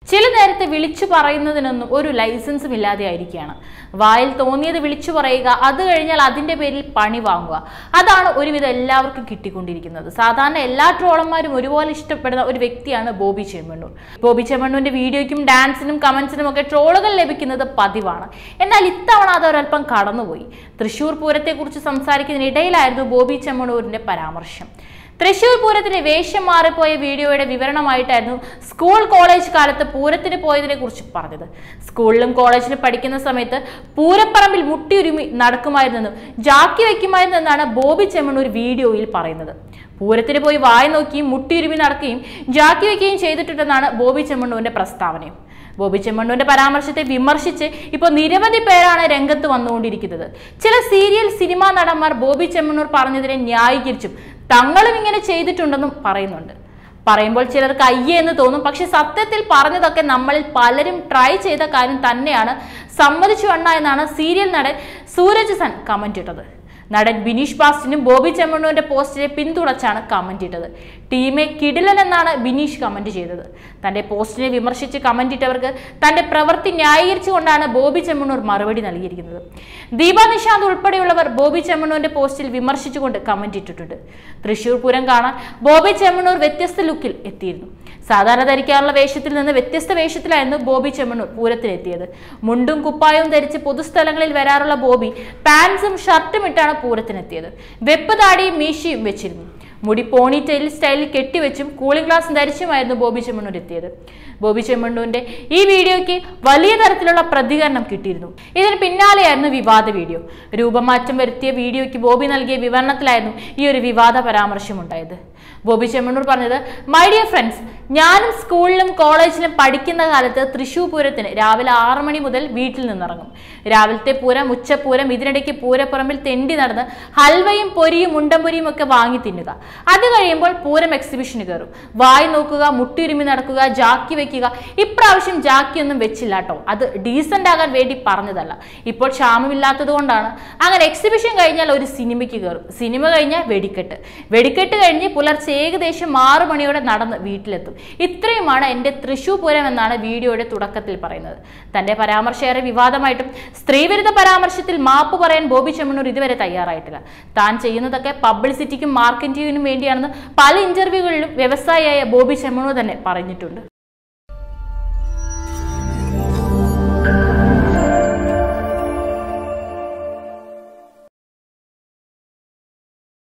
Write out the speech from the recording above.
ചില നേരത്തെ വിളിച്ചു പറയുന്നതിനൊന്നും ഒരു ലൈസൻസും ഇല്ലാതെ ആയിരിക്കുകയാണ് വായിൽ തോന്നിയത് വിളിച്ചു പറയുക അത് കഴിഞ്ഞാൽ അതിന്റെ പേരിൽ പണി വാങ്ങുക അതാണ് ഒരുവിധം എല്ലാവർക്കും കിട്ടിക്കൊണ്ടിരിക്കുന്നത് സാധാരണ എല്ലാ ട്രോളന്മാരും ഒരുപോലെ ഇഷ്ടപ്പെടുന്ന ഒരു വ്യക്തിയാണ് ബോബി ചെമ്മണ്ണൂർ ബോബി ചെമ്മണ്ണൂരിന്റെ വീഡിയോയ്ക്കും ഡാൻസിനും കമന്റ്സിനും ഒക്കെ ട്രോളുകൾ ലഭിക്കുന്നത് പതിവാണ് എന്നാൽ ഇത്തവണ അത് ഒരല്പം കടന്നുപോയി തൃശൂർ പൂരത്തെക്കുറിച്ച് സംസാരിക്കുന്നതിനിടയിലായിരുന്നു ബോബി ചെമ്മണ്ണൂരിന്റെ പരാമർശം തൃശൂർ പൂരത്തിന് വേഷം മാറിപ്പോയ വീഡിയോയുടെ വിവരണമായിട്ടായിരുന്നു സ്കൂൾ കോളേജ് കാലത്ത് പൂരത്തിന് പോയതിനെ കുറിച്ച് പറഞ്ഞത് സ്കൂളിലും കോളേജിലും പഠിക്കുന്ന സമയത്ത് പൂരപ്പറമ്പിൽ മുട്ടിയുരുമി നടക്കുമായിരുന്നെന്നും ജാക്കി വയ്ക്കുമായിരുന്നെന്നാണ് ബോബി ചെമ്മണ്ണൂർ വീഡിയോയിൽ പറയുന്നത് പൂരത്തിന് പോയി വായി നോക്കിയും മുട്ടിയുരുമി നടക്കുകയും ജാക്കി വയ്ക്കുകയും ചെയ്തിട്ടുണ്ടെന്നാണ് ബോബി ചെമ്മണ്ണൂരിന്റെ പ്രസ്താവനയും ബോബി ചെമ്മണ്ണൂരിന്റെ പരാമർശത്തെ വിമർശിച്ച് ഇപ്പോൾ നിരവധി പേരാണ് രംഗത്ത് വന്നുകൊണ്ടിരിക്കുന്നത് ചില സീരിയൽ സിനിമാ നടന്മാർ ബോബി ചെമ്മണ്ണൂർ പറഞ്ഞതിനെ ന്യായീകരിച്ചും തങ്ങളും ഇങ്ങനെ ചെയ്തിട്ടുണ്ടെന്നും പറയുന്നുണ്ട് പറയുമ്പോൾ ചിലർക്ക് അയ്യേ എന്ന് തോന്നും പക്ഷെ സത്യത്തിൽ പറഞ്ഞതൊക്കെ നമ്മളിൽ പലരും ട്രൈ ചെയ്ത കാര്യം തന്നെയാണ് സമ്മതിച്ചു അണ്ണ എന്നാണ് സീരിയൽ നടൻ സൂരജ് സൻ കമന്റ് ഇട്ടത് നടൻ ബിനീഷ് ബാസ്റ്റിനും ബോബി ചെമ്മണ്ണൂരിന്റെ പോസ്റ്റിനെ പിന്തുണച്ചാണ് കമന്റ് ഇട്ടത് ടീമെ കിടിലൻ എന്നാണ് ബിനീഷ് കമന്റ് ചെയ്തത് തന്റെ പോസ്റ്റിനെ വിമർശിച്ച് കമന്റ് ഇട്ടവർക്ക് തന്റെ പ്രവൃത്തി ന്യായീകരിച്ചുകൊണ്ടാണ് ബോബി ചെമ്മണ്ണൂർ മറുപടി നൽകിയിരിക്കുന്നത് ദീപ നിഷാന്ത് ഉൾപ്പെടെയുള്ളവർ ബോബി ചെമ്മണ്ണൂരിന്റെ പോസ്റ്റിൽ വിമർശിച്ചുകൊണ്ട് കമന്റ് ഇട്ടിട്ടുണ്ട് തൃശൂർ പൂരം കാണാൻ ബോബി ചെമ്മണ്ണൂർ വ്യത്യസ്ത ലുക്കിൽ എത്തിയിരുന്നു സാധാരണ ധരിക്കാറുള്ള വേഷത്തിൽ നിന്ന് വ്യത്യസ്ത വേഷത്തിലായിരുന്നു ബോബി ചെമ്മണ്ണൂർ പൂരത്തിനെത്തിയത് മുണ്ടും കുപ്പായവും ധരിച്ച് പൊതുസ്ഥലങ്ങളിൽ വരാറുള്ള ബോബി പാൻസും ഷർട്ടും ഇട്ടാണ് പൂരത്തിനെത്തിയത് വെപ്പ് താടിയും മീശയും വെച്ചിരുന്നു മുടി പോണി ടെയിൽ സ്റ്റൈലിൽ കെട്ടിവെച്ചും കൂളിംഗ് ഗ്ലാസ് ധരിച്ചുമായിരുന്നു ബോബി ചെമ്മണ്ണൂർ എത്തിയത് ബോബി ചെമ്മണ്ണൂരിന്റെ ഈ വീഡിയോയ്ക്ക് വലിയ തരത്തിലുള്ള പ്രതികരണം കിട്ടിയിരുന്നു ഇതിന് പിന്നാലെയായിരുന്നു വിവാദ വീഡിയോ രൂപമാറ്റം വരുത്തിയ വീഡിയോയ്ക്ക് ബോബി നൽകിയ വിവരണത്തിലായിരുന്നു ഈ ഒരു വിവാദ പരാമർശം ഉണ്ടായത് ബോബി ചെമ്മണ്ണൂർ പറഞ്ഞത് മൈ ഡിയർ ഫ്രണ്ട്സ് ഞാനും സ്കൂളിലും കോളേജിലും പഠിക്കുന്ന കാലത്ത് തൃശൂർ പൂരത്തിന് രാവിലെ ആറ് മണി മുതൽ വീട്ടിൽ നിന്നിറങ്ങും രാവിലത്തെ പൂരം ഉച്ചപ്പൂരം ഇതിനിടയ്ക്ക് പൂരപ്പുറമ്പിൽ തെണ്ടി നടന്ന് ഹൽവയും പൊരിയും ഉണ്ടംപൊരിയും ഒക്കെ വാങ്ങി തിന്നുക അത് കഴിയുമ്പോൾ പൂരം എക്സിബിഷന് കയറും വായി നോക്കുക മുട്ടിയുരുമി നടക്കുക ജാക്കി വെക്കുക ഇപ്രാവശ്യം ജാക്കി ഒന്നും വെച്ചില്ല കേട്ടോ അത് ഡീസന്റ് ആകാൻ വേണ്ടി പറഞ്ഞതല്ല ഇപ്പോൾ ക്ഷാമമില്ലാത്തത് കൊണ്ടാണ് അങ്ങനെ എക്സിബിഷൻ കഴിഞ്ഞാൽ ഒരു സിനിമയ്ക്ക് കയറും സിനിമ കഴിഞ്ഞാൽ വെടിക്കെട്ട് വെടിക്കെട്ട് കഴിഞ്ഞ് പുലർച്ചെ ഏകദേശം ആറ് മണിയോടെ നടന്ന് വീട്ടിലെത്തും ഇത്രയുമാണ് എൻ്റെ തൃശൂർ പൂരം എന്നാണ് വീഡിയോയുടെ തുടക്കത്തിൽ പറയുന്നത് തന്റെ പരാമർശം ഏറെ വിവാദമായിട്ടും സ്ത്രീവിരുദ്ധ പരാമർശത്തിൽ മാപ്പ് പറയാൻ ബോബി ചെമ്മണ്ണൂർ ഇതുവരെ തയ്യാറായിട്ടില്ല താൻ ചെയ്യുന്നതൊക്കെ പബ്ലിസിറ്റിക്കും മാർക്കറ്റിങ്ങിനും വേണ്ടിയാണെന്ന് പല ഇന്റർവ്യൂകളിലും വ്യവസായിയായ ബോബി ചെമ്മണ്ണൂർ തന്നെ പറഞ്ഞിട്ടുണ്ട്